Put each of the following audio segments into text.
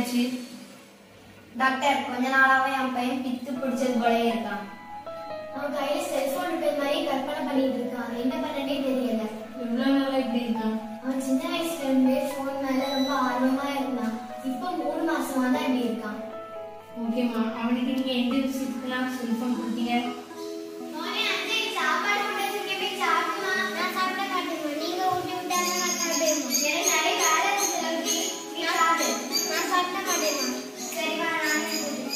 என்னாச்சு டாக்டர் கொஞ்ச நாளாவே என் பையன் பித்து பிடிச்சது போலயே இருக்கான் அவன் கையில செல்போன் இருக்கிற மாதிரி கற்பனை பண்ணிட்டு இருக்கான் என்ன பண்ணனே தெரியல எவ்வளவு நாளா இப்படி இருக்கான் அவன் சின்ன வயசுல இருந்தே போன் மேல ரொம்ப ஆர்வமா இருந்தான் இப்போ மூணு மாசமா தான் இப்படி இருக்கான் ஓகேம்மா அவனுக்கு நீங்க எந்த விஷயத்துக்குலாம் செல்போன் கொடுத்தீங்க சாப்பாடு கொண்டு வச்சிருக்கேன் போய் சாப்பிடுமா நான் சாப்பிட மாட்டேன் நீங்க ஊட்டி விட்டாலும் நான் சாப்பிடுவேன் எனக்கு நிறைய வேலை இருக்கு நீ சாப்பிடு நான் சாப்பிட மாட்டேன் சரிம்மா நான்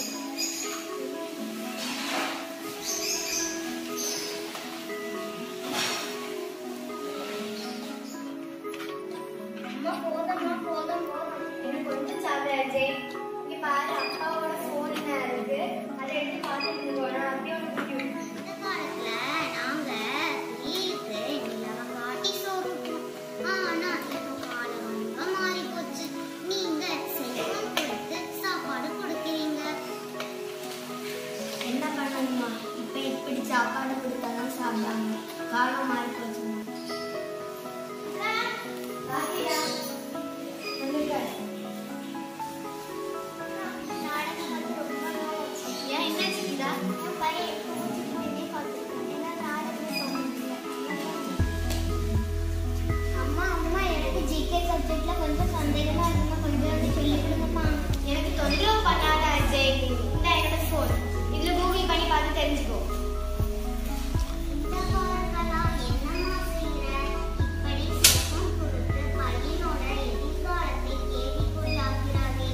அம்மா போதும்மா போதும் போதும் எனக்கு கொஞ்சம் சாப்பிட அஜய் இங்க பாரு அப்பாவோட போன் என்ன இருக்கு அதை எடுத்து பார்த்துட்டு இருக்கோம் நான் அப்படியே உனக்கு ஊட்டி விடுறேன். இந்த காலத்துல நாங்க வீட்டுக்கு நிலவ காட்டி சோறு ஊட்டுவோம். ஆனா இப்போ காலம் ரொம்ப மாறி போச்சு நீங்க செல்போன் கொடுத்து சாப்பாடு கொடுக்கிறீங்க என்ன பண்ணணுமா இப்ப இப்படி சாப்பாடு கொடுத்தாதான் சாப்பிடாங்க காலம் மாறி போச்சுமா பாத்தியா? வந்துட்டாரு. ஏன் என்னாச்சு கீதா? அம்மா அம்மா எனக்கு ஜிகே சப்ஜெக்ட்ல கொஞ்சம் சந்தேகமா இருக்குங்க கொஞ்சம் வந்து சொல்லி கொடுங்கம்மா எனக்கு தொந்தரவு பண்ணாத அஜய் இந்த என்னோட போன் இதுல கூகுள் பண்ணி பார்த்து தெரிஞ்சுக்கோ இந்த காலங்கள்லாம் என்னம்மா செய்யற? இப்படி செல்போன் கொடுத்து பையனோட எதிர்காலத்தை கேள்விக்குள்ளாக்கிறாரே.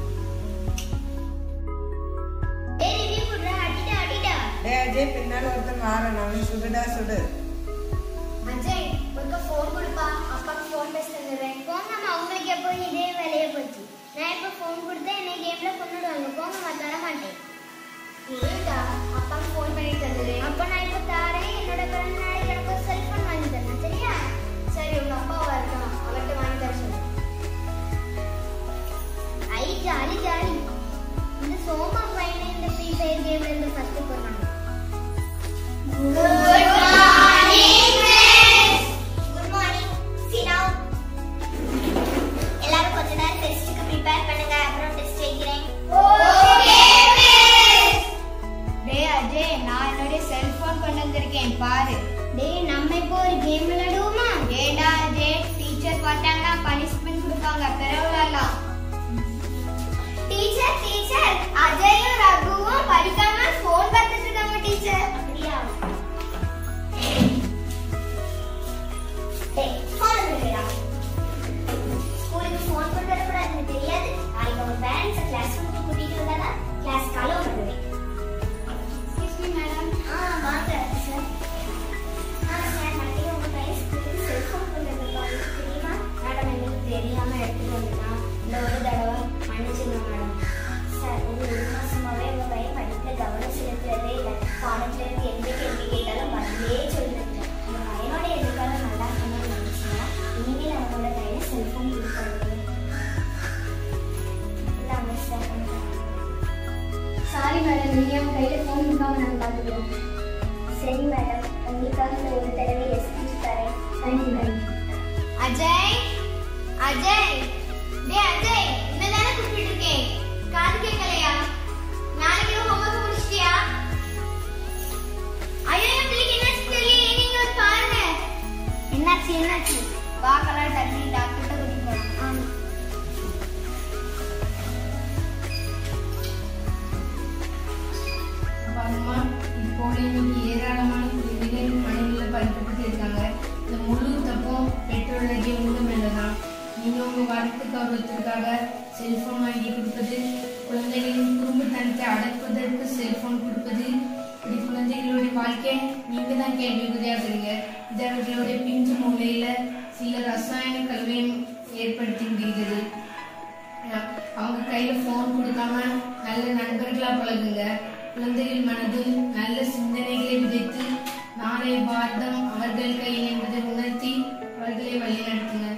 ஏய், review குடுறா, அடிடா, அடிடா. டேய் அஜய் பின்னால ஒருத்தன் வாரன் அவனை சுடுடா சுடு அஜய் உனக்கு போன் கொடுப்பா அப்பாக்கு போன் பேச தந்துடுறேன் போங்கம்மா, உங்களுக்கு எப்போ இதே வேலையா போச்சு நான் இப்ப போன் கொடுத்தா என்னை கேம்ல கொண்டுடுவாங்க போங்கம்மா தர மாட்டேன் இல்லடா அப்பாக்கு போன் பண்ணி தந்துடுறேன் அப்ப நான் இப்ப தாரேன் என்னோட பிறந்த நாளைக்கு எனக்கு ஒரு செல்போன் வாங்கி தரேன் சரியா சரி உங்க அப்பா வரட்டும் அவர்கிட்ட வாங்கி தர சொல்லு ஐ ஜாலி ஜாலி இந்த சோமா பையனை இந்த ஃப்ரீ ஃபயர் கேம்ல இருந்து ஃபர்ஸ்ட் போறாங்க Good morning, friends. Good morning sit down எல்லாரும் கொஞ்ச நேரம் டெஸ்ட்டுக்கு ப்ரிப்பேர் பண்ணுங்க அப்புறம் டெஸ்ட் வைக்கிறேன் டேய் அஜய் நான் என்னுடைய செல்போன் கொண்டு வந்திருக்கேன் பாரு டேய் நம்ம இப்போ ஒரு கேம் விளையாடுவோமா ஏடா அஜய் டீச்சர் பார்த்தாங்கன்னா பனிஷ்மெண்ட் கொடுப்பாங்க பிறவுலாம் டீச்சர் டீச்சர் அஜயும் ரகுவும் படிக்காம ஃபோன் பார்த்துட்டு இருக்காங்க டீச்சர் அப்படியா டேய் ஃபோன் எடுடா ஸ்கூலுக்கு ஃபோன் கொண்டு வரக்கூடாதுன்னு தெரியாது நாளைக்கு உங்க பேரண்ட்ஸ் கிளாஸ் ரூமுக்கு கூட்டிட்டு வந்தாடா கிளாஸ் காலோ பண்ணுவேன் எக்ஸ்கியூஸ் மீ மேடம் ஆ வாங்க சார் ஆ சார் நாளைக்கு உங்க பையன் ஸ்கூலுக்கு செல்ஃபோன் கொண்டு வந்திருக்காங்க தெரியுமா மேடம் எங்களுக்கு தெரியாம எடுத்துட்டு வந்துட்டான் இந்த ஒரு தடவை மன்னிச்சுங்க மேடம் சார் ஒரு ஒரு மாசமாவே உங்க பையன் படிப்புல கவனம் செலுத்துறதே இல்லை பாடத்துல இருந்து எந்த கேள்வி கேட்டாலும் பதிலே சொல்லுங்க உங்க பையனோட எதிர்காலம் நல்லா இருக்கணும்னு நினைச்சீங்கன்னா இனிமேல் அவனோட கையில செல்போன் கொடுக்காதீங்க இல்லாம சார் சாரி மேடம் நீங்க அவன் கையில ஃபோன் கொடுக்காம நாங்கள் பார்த்துக்கிறோம் சரி மேடம் உங்களுக்காக நான் ஒரு தடவை எக்ஸ்கியூஸ் தரேன் தேங்க்யூ மேடம் அஜய் அஜய் டேய் அஜய் என்னதானே கூப்பிட்டு இருக்கேன் காது கேட்கலையா நாளைக்கு ஹோம்வொர்க் முடிச்சிட்டியா ஐயோ என் பிள்ளைக்கு என்னாச்சு தெரியல நீங்க வந்து பாருங்க என்னாச்சு என்னாச்சு வாக்கலாம் டக்குனு டாக்டர்கிட்ட கூட்டிட்டு போகலாம் அப்ப அம்மா இப்போ இன்னைக்கு ஏராளமான குழந்தைகள் மனைவியில் பறிக்கப்பட்டு இருக்காங்க இந்த முழு தப்பும் பெற்றோர்களுடைய உங்க மேலதான் நீங்க உங்க வாழ்க்கை கௌரவத்திற்காக செல்போன் வாங்கி கொடுப்பது குழந்தைகளின் குடும்பத்தனத்தை அடக்குவதற்கு செல்போன் கொடுப்பது இப்படி குழந்தைகளுடைய வாழ்க்கை நீங்க தான் கேள்விக்குறியாக்குறீங்க இது அவர்களுடைய பிஞ்சு மூலையில சில ரசாயன கல்வியும் ஏற்படுத்தி விடுகிறது அவங்க கையில போன் கொடுக்காம நல்ல நண்பர்களா பழகுங்க குழந்தைகள் மனதில் நல்ல சிந்தனைகளை விதைத்து நாளை பாரதம் அவர்கள் கையில் என்பதை உணர்த்தி அவர்களை வழிநடத்துங்க